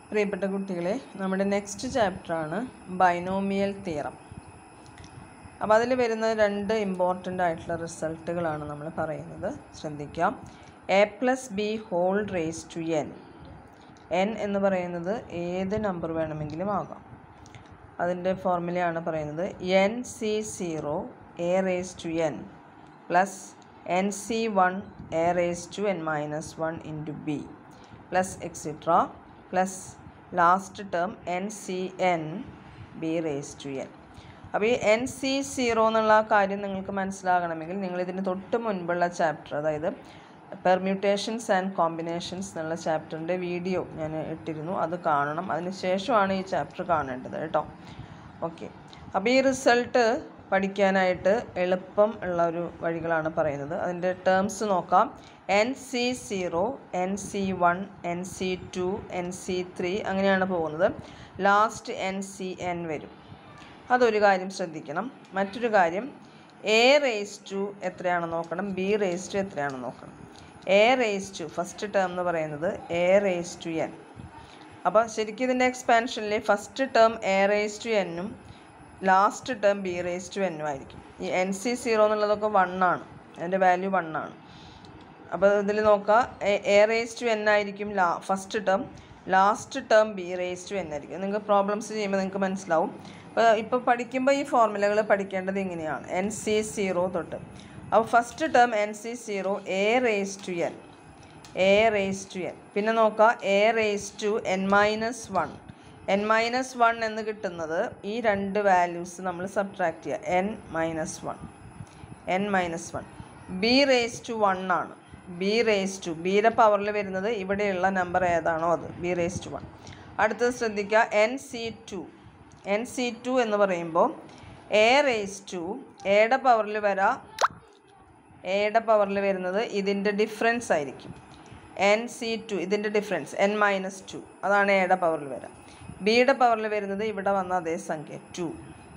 പ്രിയപ്പെട്ട കുട്ടികളെ നമ്മുടെ നെക്സ്റ്റ് ചാപ്റ്ററാണ് ബൈനോമിയൽ തിയറം അപ്പോൾ അതിൽ വരുന്ന രണ്ട് ഇമ്പോർട്ടൻ്റ് ആയിട്ടുള്ള റിസൾട്ടുകളാണ് നമ്മൾ പറയുന്നത് ശ്രദ്ധിക്കാം A plus B whole raise to N N എന്ന് പറയുന്നത് ഏത് നമ്പർ വേണമെങ്കിലും ആകാം അതിൻ്റെ ഫോർമുലയാണ് പറയുന്നത് N C zero A raise to N plus N C one A raise to N minus one into B plus extra plus last term N C N B raise to N അപ്പോൾ ഈ N C zero എന്നുള്ള കാര്യം നിങ്ങൾക്ക് മനസ്സിലാകണമെങ്കിൽ നിങ്ങൾ ഇതിന് തൊട്ട് മുൻപുള്ള chapter അതായത് പെർമ്യൂട്ടേഷൻസ് ആൻഡ് കോമ്പിനേഷൻസ് എന്നുള്ള ചാപ്റ്ററിൻ്റെ വീഡിയോ ഞാൻ ഇട്ടിരുന്നു അത് കാണണം അതിന് ശേഷമാണ് ഈ ചാപ്റ്റർ കാണേണ്ടത് കേട്ടോ ഓക്കെ അപ്പോൾ ഈ റിസൾട്ട് പഠിക്കാനായിട്ട് എളുപ്പം ഉള്ള ഒരു വഴികളാണ് പറയുന്നത് അതിൻ്റെ ടേംസ് നോക്കാം N C zero N C one N C two N C three അങ്ങനെയാണ് പോകുന്നത് ലാസ്റ്റ് എൻ സി എൻ വരും അതൊരു കാര്യം ശ്രദ്ധിക്കണം മറ്റൊരു കാര്യം എ റേസ് ടു എത്രയാണെന്ന് നോക്കണം ബി റേസ് ടു എത്രയാണെന്ന് നോക്കണം A raise to first term എന്ന് പറയുന്നത് എ റേസ് ടു എൻ അപ്പോൾ ശരിക്കും ഇതിൻ്റെ എക്സ്പാൻഷനിൽ first term A raise to എന്നും last term B raise to എന്നും ആയിരിക്കും ഈ എൻ സി സീറോ എന്നുള്ളതൊക്കെ വൺ ആണ് അതിൻ്റെ വാല്യൂ വൺ ആണ് അപ്പോൾ ഇതിൽ നോക്കുക എ റേസ് ടു എൻ ആയിരിക്കും ലാ first term last term B raise to N ആയിരിക്കും നിങ്ങൾക്ക് പ്രോബ്ലംസ് ചെയ്യുമ്പോൾ നിങ്ങൾക്ക് മനസ്സിലാവും അപ്പോൾ ഇപ്പോൾ പഠിക്കുമ്പോൾ ഈ ഫോർമുലകൾ പഠിക്കേണ്ടത് ഇങ്ങനെയാണ് എൻ സി സീറോ തൊട്ട് അപ്പോൾ first term N C zero A raise to N A raise to N പിന്നെ നോക്കുക A raise to N minus one N minus one എന്ന് കിട്ടുന്നത് ഈ രണ്ട് വാല്യൂസ് നമ്മൾ സബ്ട്രാക്ട് ചെയ്യുക N minus one N minus one B raise to one ആണ് B raise to ബിയുടെ പവറിൽ വരുന്നത് ഇവിടെയുള്ള നമ്പർ ഏതാണോ അത് ബി റേസ് ടു വൺ അടുത്തത് ശ്രദ്ധിക്കുക N C two N C two എന്ന് പറയുമ്പോൾ എ റേസ് ടു എയുടെ പവറിൽ വരാം എയുടെ പവറിൽ വരുന്നത് ഇതിൻ്റെ ഡിഫറൻസ് ആയിരിക്കും എൻ സി ടു ഇതിൻ്റെ ഡിഫറൻസ് എൻ മൈനസ് ടു അതാണ് എയുടെ പവറിൽ വരാം ബിയുടെ പവറിൽ വരുന്നത് ഇവിടെ വന്ന അതേ സംഖ്യ ടു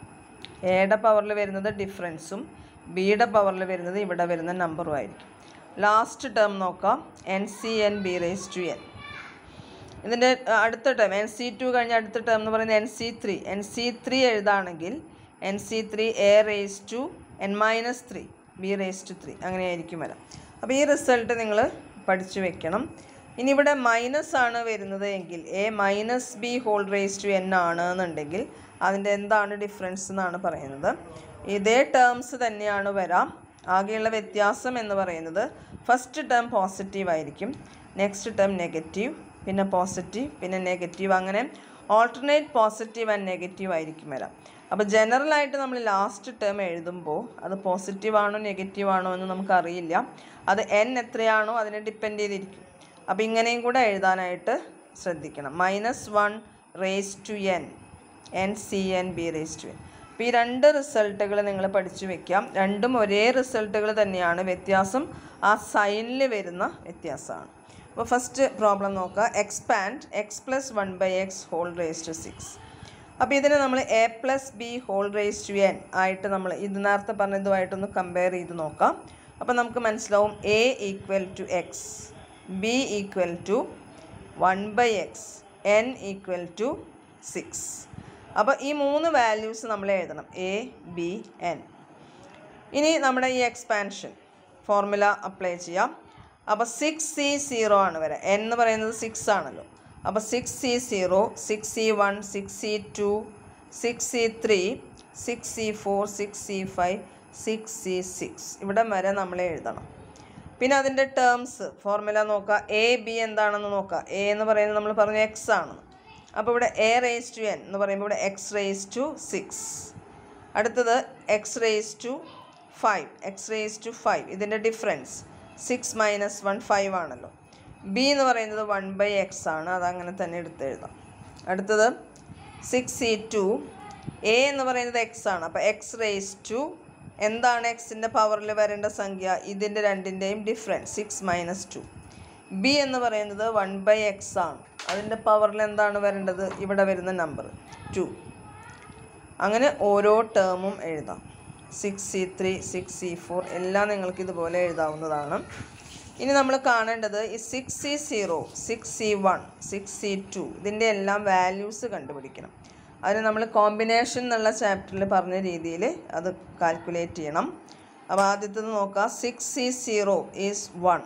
എയുടെ പവറിൽ വരുന്നത് ഡിഫറൻസും ബിയുടെ പവറിൽ വരുന്നത് ഇവിടെ വരുന്ന നമ്പറും ആയിരിക്കും ലാസ്റ്റ് ടേം നോക്കാം N C N B raise to N ഇതിൻ്റെ അടുത്ത ടേം എൻ സി ടു കഴിഞ്ഞ അടുത്ത ടേം എന്ന് പറയുന്നത് N C three N C three എഴുതാണെങ്കിൽ N C three A raise to N minus three B raise to three അങ്ങനെയായിരിക്കും വരാം അപ്പോൾ ഈ റിസൾട്ട് നിങ്ങൾ പഠിച്ചു വെക്കണം ഇനി ഇവിടെ മൈനസ് ആണ് വരുന്നത് എങ്കിൽ A minus B whole raise to N ആണ് എന്നുണ്ടെങ്കിൽ അതിൻ്റെ എന്താണ് ഡിഫറൻസ് എന്നാണ് പറയുന്നത് ഇതേ ടേംസ് തന്നെയാണ് വരാം ആകെയുള്ള വ്യത്യാസം എന്ന് പറയുന്നത് ഫസ്റ്റ് ടേം പോസിറ്റീവ് ആയിരിക്കും നെക്സ്റ്റ് ടേം നെഗറ്റീവ് പിന്നെ പോസിറ്റീവ് പിന്നെ നെഗറ്റീവ് അങ്ങനെ ഓൾട്ടർനേറ്റ് പോസിറ്റീവ് ആൻഡ് നെഗറ്റീവ് ആയിരിക്കും വരാം അപ്പോൾ ജനറലായിട്ട് നമ്മൾ ലാസ്റ്റ് ടേം എഴുതുമ്പോൾ അത് പോസിറ്റീവ് ആണോ നെഗറ്റീവ് ആണോ എന്ന് നമുക്കറിയില്ല അത് എൻ എത്രയാണോ അതിനെ ഡിപ്പെൻഡ് ചെയ്തിരിക്കും അപ്പോൾ ഇങ്ങനെയും കൂടെ എഴുതാനായിട്ട് ശ്രദ്ധിക്കണം minus one raise to N N C N B raise to N അപ്പോൾ ഈ രണ്ട് റിസൾട്ടുകൾ നിങ്ങൾ പഠിച്ചു വെക്കാം രണ്ടും ഒരേ റിസൾട്ടുകൾ തന്നെയാണ് വ്യത്യാസം ആ സൈനിൽ വരുന്ന വ്യത്യാസമാണ് അപ്പോൾ ഫസ്റ്റ് പ്രോബ്ലം നോക്കുക expand X plus one by X whole raise to six അപ്പോൾ ഇതിനെ നമ്മൾ A plus B whole raise to N ആയിട്ട് നമ്മൾ ഇത് നേരത്തെ പറഞ്ഞതുമായിട്ടൊന്ന് കമ്പയർ ചെയ്ത് നോക്കാം അപ്പോൾ നമുക്ക് മനസ്സിലാവും A equal to X B equal to one by X N equal to six അപ്പോൾ ഈ മൂന്ന് വാല്യൂസ് നമ്മൾ എഴുതണം എ ബി എൻ ഇനി നമ്മുടെ ഈ എക്സ്പാൻഷൻ ഫോർമുല അപ്ലൈ ചെയ്യാം അപ്പോൾ സിക്സ് സി സീറോ ആണ് വരെ എൻ എന്ന് പറയുന്നത് സിക്സ് ആണല്ലോ അപ്പോൾ six C zero six C one six C two six C three six C four six C five six C six ഇവിടെ വരെ നമ്മൾ എഴുതണം പിന്നെ അതിൻ്റെ ടേംസ് ഫോർമുല നോക്കുക എ ബി എന്താണെന്ന് നോക്കുക എ എന്ന് പറയുന്നത് നമ്മൾ പറഞ്ഞു എക്സ് ആണ് അപ്പോൾ ഇവിടെ എ റേസ് ടു എൻ എന്ന് പറയുമ്പോൾ ഇവിടെ എക്സ് റേസ് ടു സിക്സ് അടുത്തത് X raise to five X raise to five ഇതിൻ്റെ difference six minus one five ആണല്ലോ ബി എന്ന് പറയുന്നത് വൺ ബൈ എക്സ് ആണ് അതങ്ങനെ തന്നെ എടുത്ത് എഴുതാം അടുത്തത് സിക്സ് സി ടു എ എന്ന് പറയുന്നത് എക്സ് ആണ് അപ്പോൾ എക്സ് റേസ് ടു എന്താണ് എക്സിൻ്റെ പവറിൽ വരേണ്ട സംഖ്യ ഇതിൻ്റെ രണ്ടിൻ്റെയും difference six minus two B എന്ന് പറയുന്നത് വൺ ബൈ എക്സ് ആണ് അതിൻ്റെ പവറിൽ എന്താണ് വരേണ്ടത് ഇവിടെ വരുന്ന നമ്പർ ടു അങ്ങനെ ഓരോ ടേമും എഴുതാം six C three six C four എല്ലാം നിങ്ങൾക്ക് ഇതുപോലെ എഴുതാവുന്നതാണ് ഇനി നമ്മൾ കാണേണ്ടത് ഈ six C zero six C one six C two ഇതിൻ്റെ എല്ലാം വാല്യൂസ് കണ്ടുപിടിക്കണം അതിന് നമ്മൾ കോമ്പിനേഷൻ എന്നുള്ള ചാപ്റ്ററിൽ പറഞ്ഞ രീതിയിൽ അത് കാൽക്കുലേറ്റ് ചെയ്യണം അപ്പോൾ ആദ്യത്തേത് നോക്കാം six C zero is one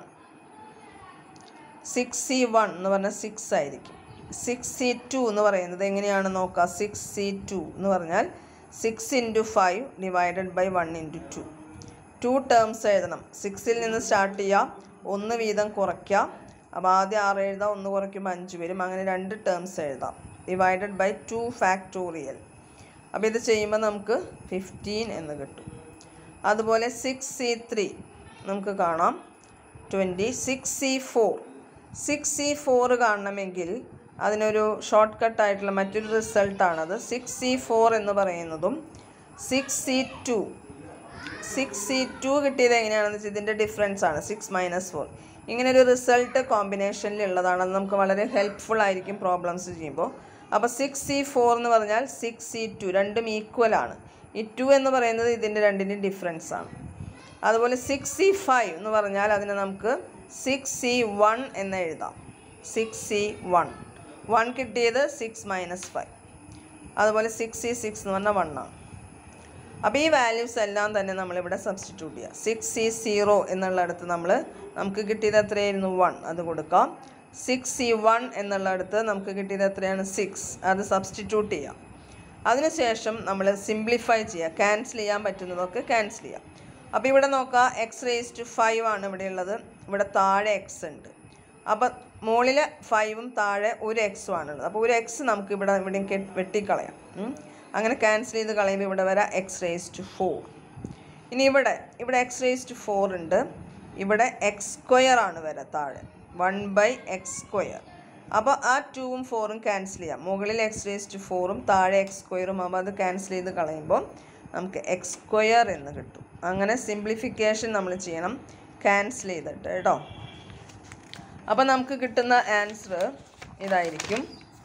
six C one എന്ന് പറഞ്ഞാൽ സിക്സ് ആയിരിക്കും സിക്സ് സി ടു എന്ന് പറയുന്നത് എങ്ങനെയാണ് നോക്കുക സിക്സ് സി ടു എന്ന് പറഞ്ഞാൽ six into five divided by one into two two terms എഴുതണം സിക്സിൽ നിന്ന് സ്റ്റാർട്ട് ചെയ്യാം ഒന്ന് വീതം കുറയ്ക്കാം അപ്പോൾ ആദ്യം ആറ് എഴുതാം ഒന്ന് കുറയ്ക്കുമ്പോൾ അഞ്ച് വരും അങ്ങനെ രണ്ട് ടേംസ് എഴുതാം ഡിവൈഡഡ് ബൈ ടു ഫാക്ടോറിയൽ അപ്പോൾ ഇത് ചെയ്യുമ്പോൾ നമുക്ക് ഫിഫ്റ്റീൻ എന്ന് കിട്ടും അതുപോലെ സിക്സ് സി ത്രീ നമുക്ക് കാണാം twenty six C four six C four കാണണമെങ്കിൽ അതിനൊരു ഷോർട്ട് കട്ടായിട്ടുള്ള മറ്റൊരു റിസൾട്ടാണത് സിക്സ് സി ഫോർ എന്ന് പറയുന്നതും six C two six C two കിട്ടിയത് എങ്ങനെയാണെന്ന് വെച്ചാൽ ഇതിൻ്റെ ഡിഫറൻസ് ആണ് സിക്സ് മൈനസ് ഫോർ ഇങ്ങനെ ഒരു റിസൾട്ട് കോമ്പിനേഷനിൽ ഉള്ളതാണ് അത് നമുക്ക് വളരെ ഹെൽപ്ഫുൾ ആയിരിക്കും പ്രോബ്ലംസ് ചെയ്യുമ്പോൾ അപ്പോൾ സിക്സ് സി ഫോർ എന്ന് പറഞ്ഞാൽ സിക്സ് സി ടു രണ്ടും ഈക്വൽ ആണ് ഈ ടു എന്ന് പറയുന്നത് ഇതിൻ്റെ രണ്ടിൻ്റെയും ഡിഫറൻസ് ആണ് അതുപോലെ സിക്സ് സി ഫൈവ് എന്ന് പറഞ്ഞാൽ അതിനെ നമുക്ക് സിക്സ് സി വൺ എന്ന് എഴുതാം സിക്സ് സി വൺ വൺ കിട്ടിയത് സിക്സ് മൈനസ് ഫൈവ് അതുപോലെ സിക്സ് സി സിക്സ് എന്ന് പറഞ്ഞാൽ വൺ ആണ് അപ്പോൾ ഈ വാല്യൂസ് എല്ലാം തന്നെ നമ്മളിവിടെ സബ്സ്റ്റിറ്റ്യൂട്ട് ചെയ്യുക സിക്സ് സി സീറോ എന്നുള്ളിടത്ത് നമ്മൾ നമുക്ക് കിട്ടിയത് എത്രയായിരുന്നു വൺ അത് കൊടുക്കാം സിക്സ് സി വൺ എന്നുള്ളിടത്ത് നമുക്ക് കിട്ടിയത് എത്രയാണ് സിക്സ് അത് സബ്സ്റ്റിറ്റ്യൂട്ട് ചെയ്യാം അതിനുശേഷം നമ്മൾ സിംപ്ലിഫൈ ചെയ്യുക ക്യാൻസൽ ചെയ്യാൻ പറ്റുന്നതൊക്കെ ക്യാൻസൽ ചെയ്യാം അപ്പോൾ ഇവിടെ നോക്കുക എക്സ് റേസ് ടു ഫൈവ് ആണ് ഇവിടെ ഉള്ളത് ഇവിടെ താഴെ എക്സ് ഉണ്ട് അപ്പോൾ മുകളിൽ ഫൈവും താഴെ ഒരു എക്സും ആണുള്ളത് അപ്പോൾ ഒരു എക്സ് നമുക്ക് ഇവിടെ ഇവിടെയും കെ വെട്ടിക്കളയാം ഉം. അങ്ങനെ ക്യാൻസൽ ചെയ്ത് കളയുമ്പോൾ ഇവിടെ വരാം എക്സ് റേസ് ടു ഫോർ ഇനി ഇവിടെ ഇവിടെ എക്സ് റേസ് ടു ഫോർ ഉണ്ട് ഇവിടെ എക്സ് സ്ക്വയർ ആണ് വരാം താഴെ വൺ ബൈ എക്സ് സ്ക്വയർ അപ്പോൾ ആ ടൂവും ഫോറും ക്യാൻസൽ ചെയ്യാം മുകളിൽ എക്സ് റേസ് ടു ഫോറും താഴെ എക്സ് സ്ക്വയറും ആകുമ്പോൾ അത് ക്യാൻസൽ ചെയ്ത് കളയുമ്പോൾ നമുക്ക് എക്സ് സ്ക്വയർ എന്ന് കിട്ടും അങ്ങനെ സിംപ്ലിഫിക്കേഷൻ നമ്മൾ ചെയ്യണം ക്യാൻസൽ ചെയ്തിട്ട് കേട്ടോ അപ്പോൾ നമുക്ക് കിട്ടുന്ന ആൻസർ ഇതായിരിക്കും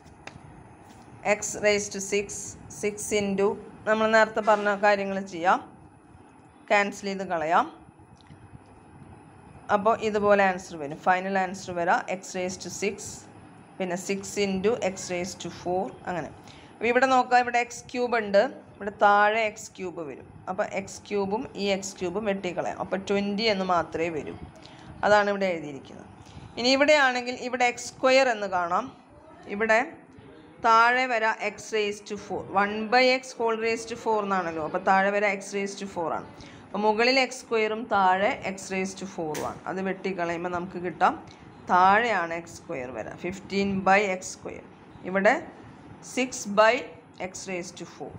X raise to six six into നമ്മൾ നേരത്തെ പറഞ്ഞ കാര്യങ്ങൾ ചെയ്യാം ക്യാൻസൽ ചെയ്ത് കളയാം അപ്പോൾ ഇതുപോലെ ആൻസർ വരും ഫൈനൽ ആൻസർ വരാം എക്സ് റേസ് ടു സിക്സ് പിന്നെ six into X raise to four അങ്ങനെ അപ്പോൾ ഇവിടെ നോക്കാം ഇവിടെ എക്സ് ക്യൂബ് ഉണ്ട് ഇവിടെ താഴെ എക്സ് ക്യൂബ് വരും അപ്പോൾ എക്സ് ക്യൂബും ഈ എക്സ് ക്യൂബും വെട്ടിക്കളയാം അപ്പോൾ ട്വൻറ്റി എന്ന് മാത്രമേ വരൂ അതാണ് ഇവിടെ എഴുതിയിരിക്കുന്നത് ഇനി ഇവിടെ ആണെങ്കിൽ ഇവിടെ എക്സ് സ്ക്വയർ എന്ന് കാണാം ഇവിടെ താഴെ വരാം X raise to four one by X whole raise to four എന്നാണല്ലോ അപ്പോൾ താഴെ വരാം എക്സ് റേസ് ടു ഫോർ ആണ് അപ്പോൾ മുകളിൽ എക്സ് സ്ക്വയറും താഴെ എക്സ് റേസ് ടു ഫോറും ആണ് അത് വെട്ടിക്കളയുമ്പോൾ നമുക്ക് കിട്ടാം താഴെയാണ് എക്സ് സ്ക്വയർ വരാം ഫിഫ്റ്റീൻ ബൈ എക്സ് സ്ക്വയർ ഇവിടെ six by X raise to four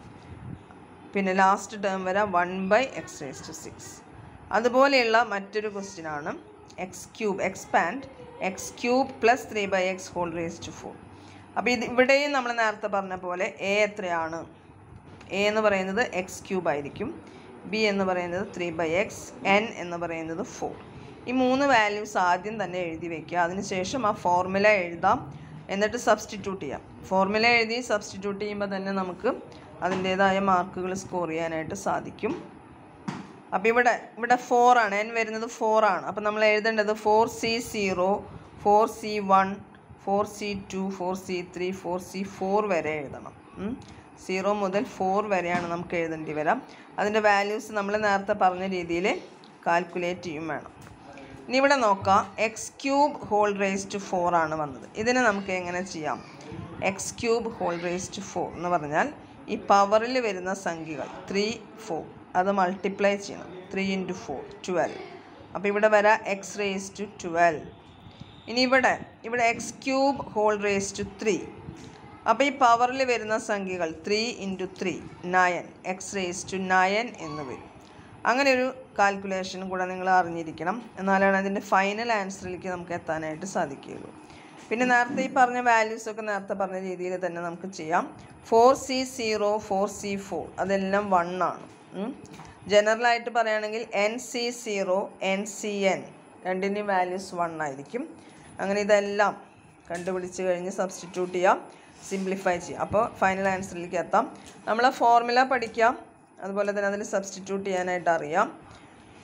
പിന്നെ ലാസ്റ്റ് ടേം വരാം one by X raise to six അതുപോലെയുള്ള മറ്റൊരു ക്വസ്റ്റ്യൻ ആണ് X cube expand X cube plus three by X whole raise to four അപ്പോൾ ഇത് ഇവിടെയും നമ്മൾ നേരത്തെ പറഞ്ഞ പോലെ എ എത്രയാണ് എ എന്ന് പറയുന്നത് എക്സ് ക്യൂബ് ആയിരിക്കും ബി എന്ന് പറയുന്നത് ത്രീ ബൈ എക്സ് എൻ എന്ന് പറയുന്നത് ഫോർ ഈ മൂന്ന് വാല്യൂസ് ആദ്യം തന്നെ എഴുതി വെക്കുക അതിനുശേഷം ആ ഫോർമുല എഴുതാം എന്നിട്ട് സബ്സ്റ്റിറ്റ്യൂട്ട് ചെയ്യാം ഫോർമുല എഴുതി സബ്സ്റ്റിറ്റ്യൂട്ട് ചെയ്യുമ്പോൾ തന്നെ നമുക്ക് അതിൻ്റേതായ മാർക്കുകൾ സ്കോർ ചെയ്യാനായിട്ട് സാധിക്കും അപ്പോൾ ഇവിടെ ഇവിടെ ഫോർ ആണ് എൻ വരുന്നത് ഫോർ ആണ് അപ്പോൾ നമ്മൾ എഴുതേണ്ടത് four C zero four C one four C two four C three four C four വരെ എഴുതണം സീറോ മുതൽ ഫോർ വരെയാണ് നമുക്ക് എഴുതേണ്ടി വരാം അതിൻ്റെ വാല്യൂസ് നമ്മൾ നേരത്തെ പറഞ്ഞ രീതിയിൽ കാൽക്കുലേറ്റ് ചെയ്യും വേണം ഇനി ഇവിടെ നോക്കാം X cube whole raise to four ആണ് വന്നത് ഇതിനെ നമുക്ക് എങ്ങനെ ചെയ്യാം X cube whole raise to four എന്ന് പറഞ്ഞാൽ ഈ പവറിൽ വരുന്ന സംഖ്യകൾ ത്രീ ഫോർ അത് മൾട്ടിപ്ലൈ ചെയ്യണം ത്രീ ഇൻറ്റു ഫോർ ട്വൽവ് അപ്പോൾ ഇവിടെ വരാം എക്സ് റേസ് ടു ട്വൽവ് ഇനി ഇവിടെ ഇവിടെ X cube whole raise to three അപ്പോൾ ഈ പവറിൽ വരുന്ന സംഖ്യകൾ three into three nine X raise to nine എന്ന് വരും അങ്ങനെ ഒരു കാൽക്കുലേഷൻ കൂടെ നിങ്ങൾ അറിഞ്ഞിരിക്കണം എന്നാലാണ് അതിൻ്റെ ഫൈനൽ ആൻസറിലേക്ക് നമുക്ക് എത്താനായിട്ട് സാധിക്കുകയുള്ളൂ പിന്നെ നേരത്തെ ഈ പറഞ്ഞ വാല്യൂസ് ഒക്കെ നേരത്തെ പറഞ്ഞ രീതിയിൽ തന്നെ നമുക്ക് ചെയ്യാം four C zero four C four അതെല്ലാം വൺ ആണ് ജനറലായിട്ട് പറയുകയാണെങ്കിൽ N C zero N C N രണ്ടിൻ്റെയും വാല്യൂസ് വൺ ആയിരിക്കും അങ്ങനെ ഇതെല്ലാം കണ്ടുപിടിച്ച് കഴിഞ്ഞ് സബ്സ്റ്റിറ്റ്യൂട്ട് ചെയ്യാം സിംപ്ലിഫൈ ചെയ്യാം അപ്പോൾ ഫൈനൽ ആൻസറിലേക്ക് എത്താം നമ്മൾ ഫോർമുല പഠിക്കാം അതുപോലെ തന്നെ അതിൽ സബ്സ്റ്റിറ്റ്യൂട്ട് ചെയ്യാനായിട്ട് അറിയാം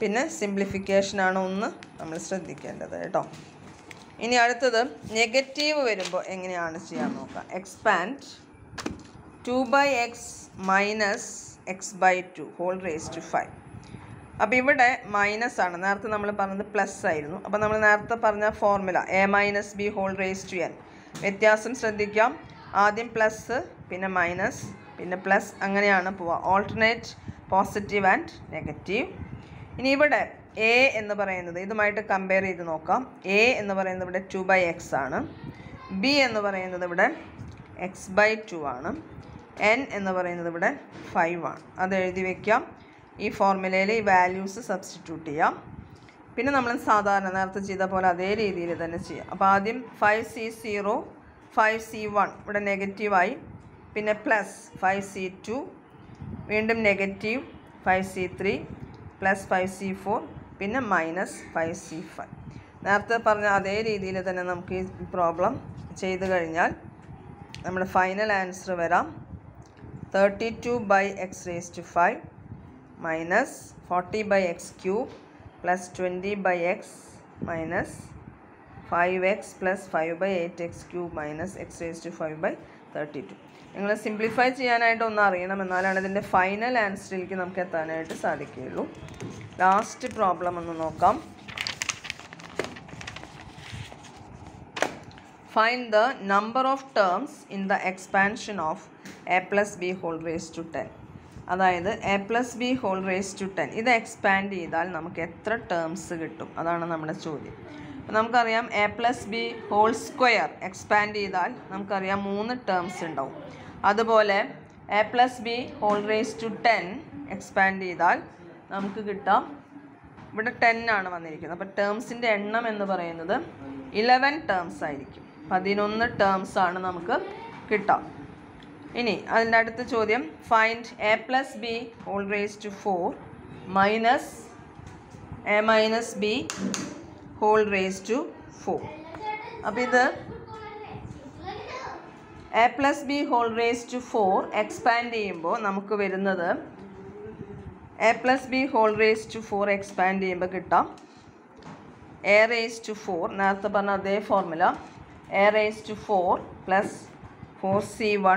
പിന്നെ സിംപ്ലിഫിക്കേഷനാണ് ഒന്ന് നമ്മൾ ശ്രദ്ധിക്കേണ്ടത് കേട്ടോ ഇനി അടുത്തത് നെഗറ്റീവ് വരുമ്പോൾ എങ്ങനെയാണ് ചെയ്യാൻ നോക്കാം expand two by X minus X by two whole raise to five അപ്പോൾ ഇവിടെ മൈനസ് ആണ് നേരത്തെ നമ്മൾ പറഞ്ഞത് പ്ലസ് ആയിരുന്നു അപ്പോൾ നമ്മൾ നേരത്തെ പറഞ്ഞ formula A minus B whole raise to N വ്യത്യാസം ശ്രദ്ധിക്കാം ആദ്യം പ്ലസ് പിന്നെ മൈനസ് പിന്നെ പ്ലസ് അങ്ങനെയാണ് പോവുക ഓൾട്ടർനേറ്റ് പോസിറ്റീവ് ആൻഡ് നെഗറ്റീവ് ഇനി ഇവിടെ എ എന്ന് പറയുന്നത് ഇതുമായിട്ട് കമ്പയർ ചെയ്ത് നോക്കാം എ എന്ന് പറയുന്നത് ഇവിടെ ടു ബൈ എക്സ് ആണ് ബി എന്ന് പറയുന്നത് ഇവിടെ എക്സ് ബൈ ടു ആണ് എൻ എന്ന് പറയുന്നത് ഇവിടെ ഫൈവ് ആണ് അത് എഴുതി വയ്ക്കാം ഈ ഫോർമുലയിൽ ഈ വാല്യൂസ് സബ്സ്റ്റിറ്റ്യൂട്ട് ചെയ്യാം പിന്നെ നമ്മൾ സാധാരണ നേരത്തെ ചെയ്ത പോലെ അതേ രീതിയിൽ തന്നെ ചെയ്യാം അപ്പോൾ ആദ്യം five C zero five C one ഇവിടെ നെഗറ്റീവായി പിന്നെ പ്ലസ് ഫൈവ് സി ടു വീണ്ടും negative five C three plus five C four പിന്നെ മൈനസ് ഫൈവ് സി ഫൈവ് നേരത്തെ പറഞ്ഞ അതേ രീതിയിൽ തന്നെ നമുക്ക് ഈ പ്രോബ്ലം ചെയ്ത് കഴിഞ്ഞാൽ നമ്മുടെ ഫൈനൽ ആൻസർ വരാം thirty two by X raise to five minus forty by X cube plus twenty by X minus five X plus five by eight X cube minus X raise to five by thirty two നിങ്ങൾ simplify ചെയ്യാനായിട്ട് ഒന്ന് അറിയണം എന്നാലാണ് ഇതിൻ്റെ final ആൻസറിലേക്ക് നമുക്ക് എത്താനായിട്ട് സാധിക്കുകയുള്ളൂ last problem ഒന്ന് നോക്കാം find the number of terms in the expansion of A plus B whole raise to ten അതായത് A plus B whole raise to ten ഇത് എക്സ്പാൻഡ് ചെയ്താൽ നമുക്ക് എത്ര ടേംസ് കിട്ടും അതാണ് നമ്മുടെ ചോദ്യം അപ്പോൾ നമുക്കറിയാം A plus B whole square expand ചെയ്താൽ നമുക്കറിയാം മൂന്ന് ടേംസ് ഉണ്ടാവും അതുപോലെ A plus B whole raise to ten expand ചെയ്താൽ നമുക്ക് കിട്ടാം ഇവിടെ ടെൻ ആണ് വന്നിരിക്കുന്നത് അപ്പോൾ ടേംസിൻ്റെ എണ്ണം എന്ന് പറയുന്നത് ഇലവൻ ടേംസ് ആയിരിക്കും പതിനൊന്ന് ടേംസ് ആണ് നമുക്ക് കിട്ടാം ഇനി അതിൻ്റെ അടുത്ത ചോദ്യം find A plus B whole raise to four minus A minus B whole raise to four അപ്പോൾ ഇത് A plus B whole raise to four expand ചെയ്യുമ്പോൾ നമുക്ക് വരുന്നത് A plus B whole raise to four expand ചെയ്യുമ്പോൾ കിട്ടാം A raise to four നേരത്തെ പറഞ്ഞ അതേ formula A raise to four plus four C one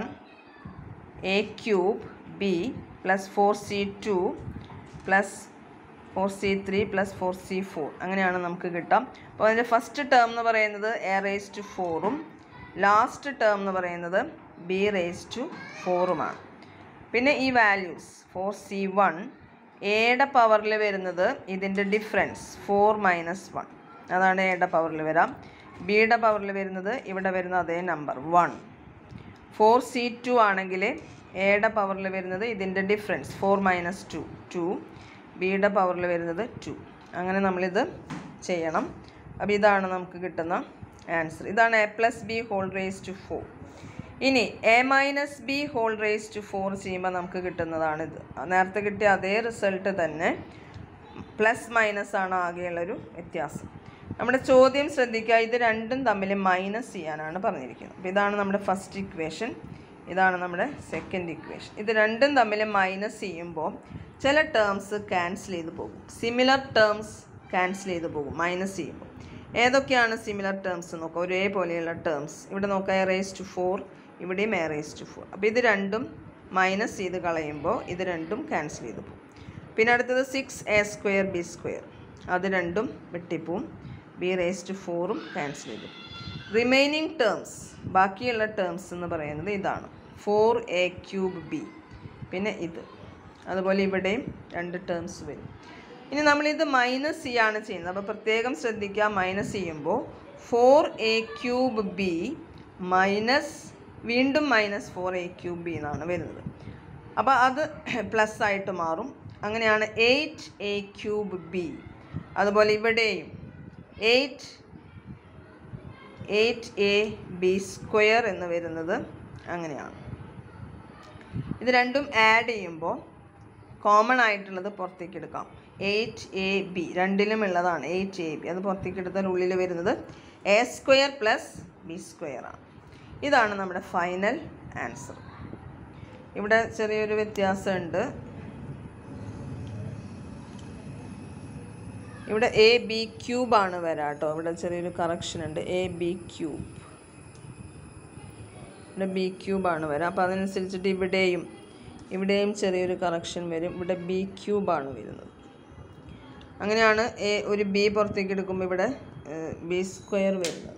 A cube B plus four C two plus four C three plus four C four അങ്ങനെയാണ് നമുക്ക് കിട്ടാം അപ്പോൾ അതിൻ്റെ ഫസ്റ്റ് ടേം എന്ന് പറയുന്നത് എ റേസ് ടു ഫോറും ലാസ്റ്റ് ടേം എന്ന് പറയുന്നത് ബി റേസ് ടു ഫോറുമാണ് പിന്നെ ഈ വാല്യൂസ് ഫോർ സി വൺ എയുടെ പവറിൽ വരുന്നത് ഇതിൻ്റെ ഡിഫറൻസ് ഫോർ മൈനസ് വൺ അതാണ് എയുടെ പവറിൽ വരാം ബിയുടെ പവറിൽ വരുന്നത് ഇവിടെ വരുന്ന അതേ number one four C two ആണെങ്കിൽ എയുടെ പവറിൽ വരുന്നത് ഇതിൻ്റെ difference four minus two two ബിയുടെ പവറിൽ വരുന്നത് ടു അങ്ങനെ നമ്മളിത് ചെയ്യണം അപ്പോൾ ഇതാണ് നമുക്ക് കിട്ടുന്ന ആൻസർ ഇതാണ് A plus B whole raise to four ഇനി A minus B whole raise to four ചെയ്യുമ്പോൾ നമുക്ക് കിട്ടുന്നതാണിത് നേരത്തെ കിട്ടിയ അതേ റിസൾട്ട് തന്നെ പ്ലസ് മൈനസ് ആണ് ആകെയുള്ളൊരു വ്യത്യാസം നമ്മുടെ ചോദ്യം ശ്രദ്ധിക്കുക ഇത് രണ്ടും തമ്മിൽ മൈനസ് ചെയ്യാനാണ് പറഞ്ഞിരിക്കുന്നത് അപ്പോൾ ഇതാണ് നമ്മുടെ ഫസ്റ്റ് ഇക്വേഷൻ ഇതാണ് നമ്മുടെ സെക്കൻഡ് ഇക്വേഷൻ ഇത് രണ്ടും തമ്മിൽ മൈനസ് ചെയ്യുമ്പോൾ ചില ടേംസ് ക്യാൻസൽ ചെയ്ത് പോകും സിമിലർ ടേംസ് ക്യാൻസൽ ചെയ്ത് പോകും മൈനസ് ചെയ്യുമ്പോൾ ഏതൊക്കെയാണ് സിമിലർ ടേംസ് നോക്കുക ഒരേപോലെയുള്ള ടേംസ് ഇവിടെ നോക്കുക റേസ് ടു ഫോർ ഇവിടെയും എ റേസ് ടു ഫോർ അപ്പോൾ ഇത് രണ്ടും മൈനസ് ചെയ്ത് കളയുമ്പോൾ ഇത് രണ്ടും ക്യാൻസൽ ചെയ്ത് പോകും പിന്നെ അടുത്തത് six A square B square അത് രണ്ടും വെട്ടിപ്പോവും ബി റേസ് ടു ഫോറും ക്യാൻസൽ ചെയ്തു റിമൈനിങ് ടേംസ് ബാക്കിയുള്ള ടേംസ് എന്ന് പറയുന്നത് ഇതാണ് ഫോർ എ ക്യൂബ് ബി പിന്നെ ഇത് അതുപോലെ ഇവിടെയും രണ്ട് ടേംസ് വരും ഇനി നമ്മളിത് മൈനസ് ചെയ്യാണ് ചെയ്യുന്നത് അപ്പോൾ പ്രത്യേകം ശ്രദ്ധിക്കുക മൈനസ് ചെയ്യുമ്പോൾ four A cube B minus വീണ്ടും minus four A cube B എന്നാണ് വരുന്നത് അപ്പോൾ അത് പ്ലസ് ആയിട്ട് മാറും അങ്ങനെയാണ് എയ്റ്റ് എ ക്യൂബ് ബി അതുപോലെ ഇവിടെയും eight eight A B square എന്ന് വരുന്നത് അങ്ങനെയാണ് ഇത് രണ്ടും ആഡ് ചെയ്യുമ്പോൾ കോമൺ ആയിട്ടുള്ളത് പുറത്തേക്ക് എടുക്കാം എയ്റ്റ് എ ബി രണ്ടിലും ഉള്ളതാണ് എയ്റ്റ് എ ബി അത് പുറത്തേക്ക് എടുത്താൽ ഉള്ളിൽ വരുന്നത് A square plus B square ആണ് ഇതാണ് നമ്മുടെ ഫൈനൽ ആൻസർ ഇവിടെ ചെറിയൊരു വ്യത്യാസമുണ്ട് ഇവിടെ എ ബി ക്യൂബാണ് വരാം കേട്ടോ ഇവിടെ ചെറിയൊരു കറക്ഷൻ ഉണ്ട് എ ബി ക്യൂബ് ഇവിടെ ബി ക്യൂബാണ് വരാം അപ്പോൾ അതനുസരിച്ചിട്ട് ഇവിടെയും ഇവിടെയും ചെറിയൊരു കറക്ഷൻ വരും ഇവിടെ ബി ക്യൂബാണ് വരുന്നത് അങ്ങനെയാണ് എ ഒരു ബി പുറത്തേക്ക് എടുക്കുമ്പോൾ ഇവിടെ ബി സ്ക്വയർ വരുന്നത്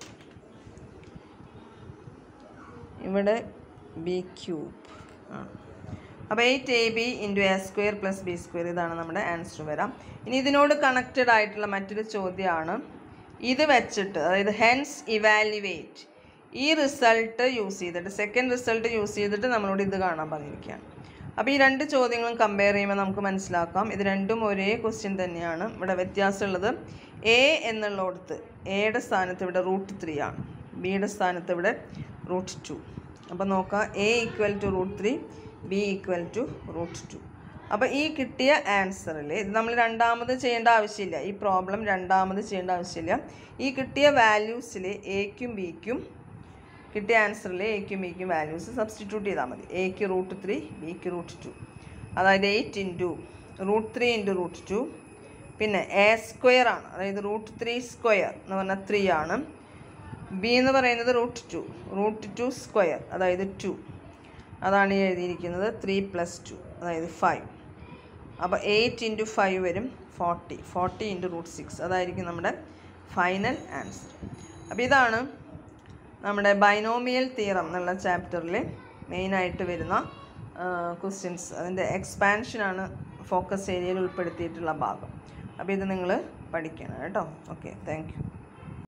ഇവിടെ ബി ക്യൂബ് ആണ് അപ്പോൾ eight A B into A square plus B square ഇതാണ് നമ്മുടെ ആൻസർ വരാം ഇനി ഇതിനോട് കണക്റ്റഡ് ആയിട്ടുള്ള മറ്റൊരു ചോദ്യമാണ് ഇത് വെച്ചിട്ട് അതായത് ഹെൻസ് ഇവാലുവേറ്റ് ഈ റിസൾട്ട് യൂസ് ചെയ്തിട്ട് സെക്കൻഡ് റിസൾട്ട് യൂസ് ചെയ്തിട്ട് നമ്മളോട് ഇത് കാണാൻ പറഞ്ഞിരിക്കുകയാണ് അപ്പോൾ ഈ രണ്ട് ചോദ്യങ്ങളും കമ്പയർ ചെയ്യുമ്പോൾ നമുക്ക് മനസ്സിലാക്കാം ഇത് രണ്ടും ഒരേ ക്വസ്റ്റ്യൻ തന്നെയാണ് ഇവിടെ വ്യത്യാസമുള്ളത് എ എന്നുള്ളിടത്ത് എയുടെ സ്ഥാനത്ത് ഇവിടെ റൂട്ട് ത്രീ ആണ് ബിയുടെ സ്ഥാനത്ത് ഇവിടെ റൂട്ട് ടു അപ്പോൾ നോക്കാം A equal to root three B equal to root two അപ്പോൾ ഈ കിട്ടിയ ആൻസറിൽ ഇത് നമ്മൾ രണ്ടാമത് ചെയ്യേണ്ട ആവശ്യമില്ല ഈ പ്രോബ്ലം രണ്ടാമത് ചെയ്യേണ്ട ആവശ്യമില്ല ഈ കിട്ടിയ വാല്യൂസിൽ എക്കും ബിക്കും കിട്ടിയ ആൻസറിൽ എക്കും ബിക്കും വാല്യൂസ് സബ്സ്റ്റിറ്റ്യൂട്ട് ചെയ്താൽ മതി എക്ക് റൂട്ട് ത്രീ ബിക്ക് റൂട്ട് ടു അതായത് eight into root three into root two പിന്നെ എ സ്ക്വയർ ആണ് അതായത് റൂട്ട് ത്രീ സ്ക്വയർ എന്ന് പറഞ്ഞാൽ ത്രീ ആണ് ബി എന്ന് പറയുന്നത് root two root two square അതായത് ടു അതാണ് ഈ എഴുതിയിരിക്കുന്നത് ത്രീ പ്ലസ് ടു അതായത് ഫൈവ് അപ്പോൾ എയ്റ്റ് ഇൻറ്റു ഫൈവ് വരും forty forty into root six അതായിരിക്കും നമ്മുടെ ഫൈനൽ ആൻസർ അപ്പോൾ ഇതാണ് നമ്മുടെ ബൈനോമിയൽ തീറം എന്നുള്ള ചാപ്റ്ററിൽ മെയിനായിട്ട് വരുന്ന ക്വസ്റ്റ്യൻസ് അതിൻ്റെ എക്സ്പാൻഷനാണ് ഫോക്കസ് ഏരിയയിൽ ഉൾപ്പെടുത്തിയിട്ടുള്ള ഭാഗം അപ്പോൾ ഇത് നിങ്ങൾ പഠിക്കണം കേട്ടോ ഓക്കെ താങ്ക് യു